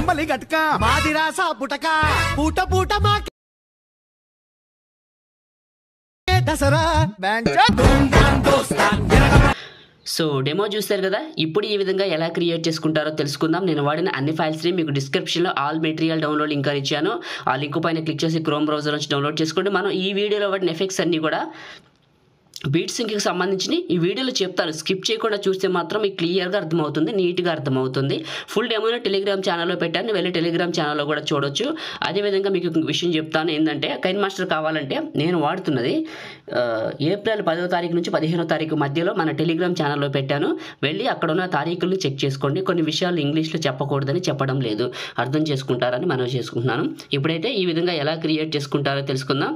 అంబలి గట్క మాది రాసా పుటక పూట పూట మాకే దసరా సో డెమో చూస్తారు కదా ఇప్పుడు ఈ విధంగా ఎలా క్రియేట్ చేసుకుంటారో తెలుసుకుందాం నేను వాడిన అన్ని ఫైల్స్ని మీకు డిస్క్రిప్షన్లో ఆల్ మెటీరియల్ డౌన్లోడ్ లింక్ అని ఇచ్చాను ఆ లింక్ పైన క్లిక్ చేసి క్రోమ్ బ్రౌజర్ నుంచి డౌన్లోడ్ చేసుకోండి మనం ఈ వీడియోలో వాడిన ఎఫెక్ట్స్ అన్నీ కూడా బీట్ సింక్కి సంబంధించి ఈ వీడియోలో చెప్తాను స్కిప్ చేయకుండా చూస్తే మాత్రం మీకు క్లియర్గా అర్థమవుతుంది నీట్గా అర్థమవుతుంది ఫుల్ డెమోని టెలిగ్రామ్ ఛానల్లో పెట్టాను వెళ్ళి టెలిగ్రామ్ ఛానల్లో కూడా చూడొచ్చు అదేవిధంగా మీకు ఇంకొక విషయం చెప్తాను ఏంటంటే కైన్ మాస్టర్ కావాలంటే నేను వాడుతున్నది ఆ, ఏప్రిల్ పదో తారీఖు నుంచి పదిహేనో తారీఖు మధ్యలో మన టెలిగ్రామ్ ఛానల్లో పెట్టాను వెళ్ళి అక్కడ ఉన్న తారీఖులను చెక్ చేసుకోండి కొన్ని విషయాలు ఇంగ్లీష్లో చెప్పకూడదని చెప్పడం లేదు అర్థం చేసుకుంటారని మనం చేసుకుంటున్నాను ఇప్పుడైతే ఈ విధంగా ఎలా క్రియేట్ చేసుకుంటారో తెలుసుకుందాం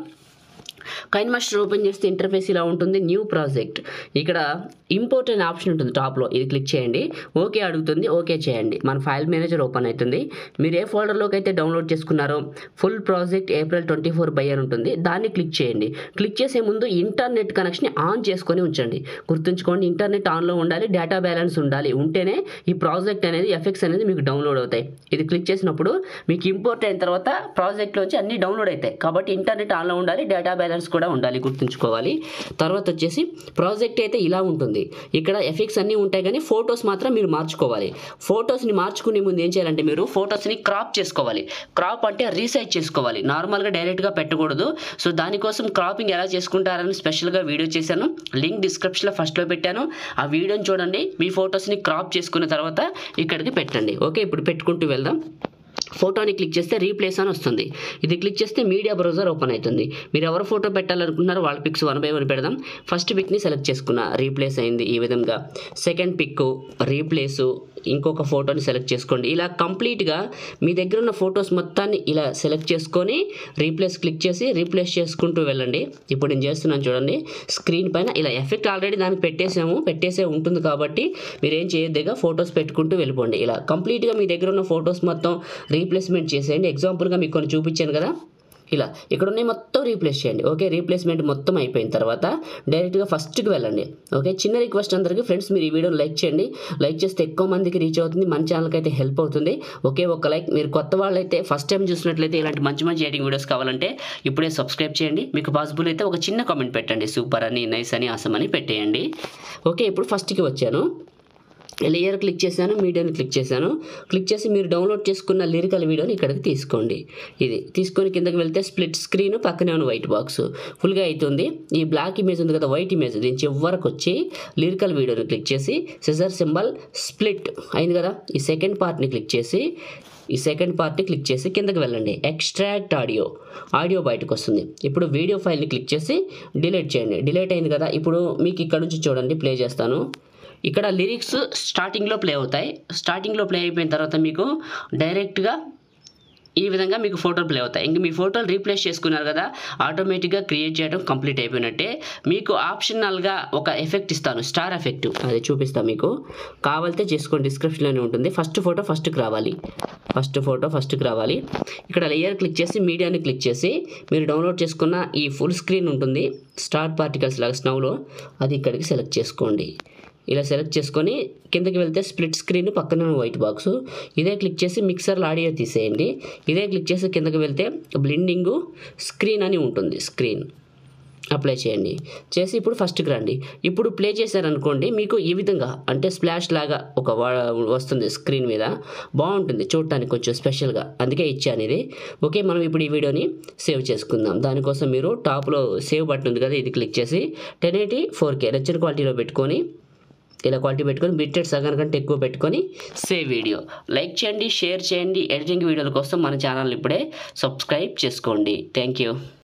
కైన్ మాస్టర్ ఓపెన్ చేస్తే ఇంటర్ఫేస్ ఇలా ఉంటుంది న్యూ ప్రాజెక్ట్ ఇక్కడ ఇంపోర్ట్ అనే ఆప్షన్ ఉంటుంది టాప్లో ఇది క్లిక్ చేయండి ఓకే అడుగుతుంది ఓకే చేయండి మన ఫైల్ మేనేజర్ ఓపెన్ అవుతుంది మీరు ఏ ఫోల్డర్లోకి అయితే డౌన్లోడ్ చేసుకున్నారో full project April twenty four by అని ఉంటుంది దాన్ని క్లిక్ చేయండి క్లిక్ చేసే ముందు ఇంటర్నెట్ కనెక్షన్ ఆన్ చేసుకొని ఉంచండి గుర్తుంచుకోండి ఇంటర్నెట్ ఆన్లో ఉండాలి డేటా బ్యాలెన్స్ ఉండాలి ఉంటేనే ఈ ప్రాజెక్ట్ అనేది ఎఫెక్ట్స్ అనేది మీకు డౌన్లోడ్ అవుతాయి ఇది క్లిక్ చేసినప్పుడు మీకు ఇంపోర్ట్ అయిన తర్వాత ప్రాజెక్ట్లోంచి అన్ని డౌన్లోడ్ అవుతాయి కాబట్టి ఇంటర్నెట్ ఆన్లో ఉండాలి డేటా బ్యాలెన్స్ కూడా ఉండాలి గుర్తుంచుకోవాలి తర్వాత వచ్చేసి ప్రాజెక్ట్ అయితే ఇలా ఉంటుంది ఇక్కడ ఎఫెక్ట్స్ అన్నీ ఉంటాయి కానీ ఫొటోస్ మాత్రం మీరు మార్చుకోవాలి ఫొటోస్ని మార్చుకునే ముందు ఏం చేయాలంటే మీరు ఫొటోస్ని క్రాప్ చేసుకోవాలి క్రాప్ అంటే రీసైజ్ చేసుకోవాలి నార్మల్గా డైరెక్ట్గా పెట్టకూడదు సో దానికోసం క్రాపింగ్ ఎలా చేసుకుంటారని స్పెషల్గా వీడియో చేశాను లింక్ డిస్క్రిప్షన్లో ఫస్ట్లో పెట్టాను ఆ వీడియోని చూడండి మీ ఫొటోస్ని క్రాప్ చేసుకున్న తర్వాత ఇక్కడికి పెట్టండి ఓకే ఇప్పుడు పెట్టుకుంటూ వెళ్దాం ఫోటోని క్లిక్ చేస్తే రీప్లేస్ అని వస్తుంది ఇది క్లిక్ చేస్తే మీడియా బ్రౌజర్ ఓపెన్ అవుతుంది మీరు ఎవరు ఫోటో పెట్టాలనుకుంటున్నారో వాళ్ళ పిక్స్ వన్ బై వన్ పెడదాం ఫస్ట్ పిక్ని సెలెక్ట్ చేసుకున్నా రీప్లేస్ అయింది ఈ విధంగా సెకండ్ పిక్ రీప్లేసు ఇంకొక ఫోటోని సెలెక్ట్ చేసుకోండి ఇలా కంప్లీట్గా మీ దగ్గర ఉన్న ఫొటోస్ మొత్తాన్ని ఇలా సెలెక్ట్ చేసుకొని రీప్లేస్ క్లిక్ చేసి రీప్లేస్ చేసుకుంటూ వెళ్ళండి ఇప్పుడు నేను చేస్తున్నాను చూడండి స్క్రీన్ పైన ఇలా ఎఫెక్ట్ ఆల్రెడీ దానికి పెట్టేసాము పెట్టేసే ఉంటుంది కాబట్టి మీరు ఏం చేయొద్దుగా ఫొటోస్ పెట్టుకుంటూ వెళ్ళిపోండి ఇలా కంప్లీట్గా మీ దగ్గర ఉన్న ఫొటోస్ మొత్తం రీప్లేస్మెంట్ చేసేయండి ఎగ్జాంపుల్గా మీకు కొన్ని చూపించాను కదా ఇలా ఇక్కడ ఉన్నాయి మొత్తం రీప్లేస్ చేయండి ఓకే రీప్లేస్మెంట్ మొత్తం అయిపోయిన తర్వాత డైరెక్ట్గా ఫస్ట్కి వెళ్ళండి ఓకే చిన్న రిక్వెస్ట్ అందరికీ ఫ్రెండ్స్ మీరు ఈ వీడియోని లైక్ చేయండి లైక్ చేస్తే ఎక్కువ మందికి రీచ్ అవుతుంది మన ఛానల్కి అయితే హెల్ప్ అవుతుంది ఒకే ఒక లైక్ మీరు కొత్త వాళ్ళైతే ఫస్ట్ టైం చూసినట్లయితే ఇలాంటి మంచి మంచి ఎడిటింగ్ వీడియోస్ కావాలంటే ఇప్పుడే సబ్స్క్రైబ్ చేయండి మీకు పాసిబుల్ అయితే ఒక చిన్న కామెంట్ పెట్టండి సూపర్ అని నైస్ అని ఆసం అని పెట్టేయండి ఓకే ఇప్పుడు ఫస్ట్కి వచ్చాను లేయర్ క్లిక్ చేశాను మీడియాని క్లిక్ చేశాను క్లిక్ చేసి మీరు డౌన్లోడ్ చేసుకున్న లిరికల్ వీడియోని ఇక్కడికి తీసుకోండి ఇది తీసుకొని కిందకి వెళ్తే స్ప్లిట్ స్క్రీన్ పక్కనే ఉన్న వైట్ బాక్స్ ఫుల్గా అవుతుంది ఈ బ్లాక్ ఇమేజ్ ఉంది కదా వైట్ ఇమేజ్ దీని చివరకు వచ్చి లిరికల్ వీడియోని క్లిక్ చేసి సిజర్ సింబల్ స్ప్లిట్ అయింది కదా ఈ సెకండ్ పార్ట్ని క్లిక్ చేసి ఈ సెకండ్ పార్ట్ని క్లిక్ చేసి కిందకి వెళ్ళండి ఎక్స్ట్రాక్ట్ ఆడియో ఆడియో బయటకు వస్తుంది ఇప్పుడు వీడియో ఫైల్ని క్లిక్ చేసి డిలీట్ చేయండి డిలీట్ అయింది కదా ఇప్పుడు మీకు ఇక్కడ నుంచి చూడండి ప్లే చేస్తాను ఇక్కడ లిరిక్స్ స్టార్టింగ్లో ప్లే అవుతాయి స్టార్టింగ్లో ప్లే అయిపోయిన తర్వాత మీకు డైరెక్ట్గా ఈ విధంగా మీకు ఫోటోలు ప్లే అవుతాయి ఇంక మీ ఫోటోలు రీప్లేస్ చేసుకున్నారు కదా ఆటోమేటిక్గా క్రియేట్ చేయడం కంప్లీట్ అయిపోయినట్టే మీకు ఆప్షనల్గా ఒక ఎఫెక్ట్ ఇస్తాను స్టార్ ఎఫెక్ట్ అది చూపిస్తాను మీకు కావాలితే చేసుకోండి డిస్క్రిప్షన్లోనే ఉంటుంది ఫస్ట్ ఫోటో ఫస్ట్కి రావాలి ఫస్ట్ ఫోటో ఫస్ట్కి రావాలి ఇక్కడ లేయర్ క్లిక్ చేసి మీడియాని క్లిక్ చేసి మీరు డౌన్లోడ్ చేసుకున్న ఈ ఫుల్ స్క్రీన్ ఉంటుంది స్టార్ పార్టికల్స్ లాగా స్నవ్లో అది ఇక్కడికి సెలెక్ట్ చేసుకోండి ఇలా సెలెక్ట్ చేసుకొని కిందకి వెళ్తే స్ప్లిట్ స్క్రీన్ పక్కన వైట్ బాక్స్ ఇదే క్లిక్ చేసి మిక్సర్లో ఆడియో తీసేయండి ఇదే క్లిక్ చేసి కిందకి వెళ్తే బ్లిండింగ్ స్క్రీన్ అని ఉంటుంది స్క్రీన్ అప్లై చేయండి చేసి ఇప్పుడు ఫస్ట్కి రండి ఇప్పుడు ప్లే చేశారనుకోండి మీకు ఈ విధంగా అంటే స్ప్లాష్ లాగా ఒక వా- వస్తుంది స్క్రీన్ మీద బాగుంటుంది చూడటానికి కొంచెం స్పెషల్గా అందుకే ఇచ్చాను ఇది ఓకే మనం ఇప్పుడు ఈ వీడియోని సేవ్ చేసుకుందాం దానికోసం మీరు టాప్లో సేవ్ బటన్ ఉంది కదా ఇది క్లిక్ చేసి టెన్ ఎయిటీ ఫోర్ కే నచ్చిన క్వాలిటీలో పెట్టుకొని ఇలా క్వాలిటీ పెట్టుకొని బిట్టెడ్ సగం కంటే ఎక్కువ పెట్టుకొని సేవ్ వీడియో లైక్ చేయండి షేర్ చేయండి ఎడిటింగ్ వీడియోల కోసం మన ఛానల్ ఇప్పుడే సబ్స్క్రైబ్ చేసుకోండి థ్యాంక్ యూ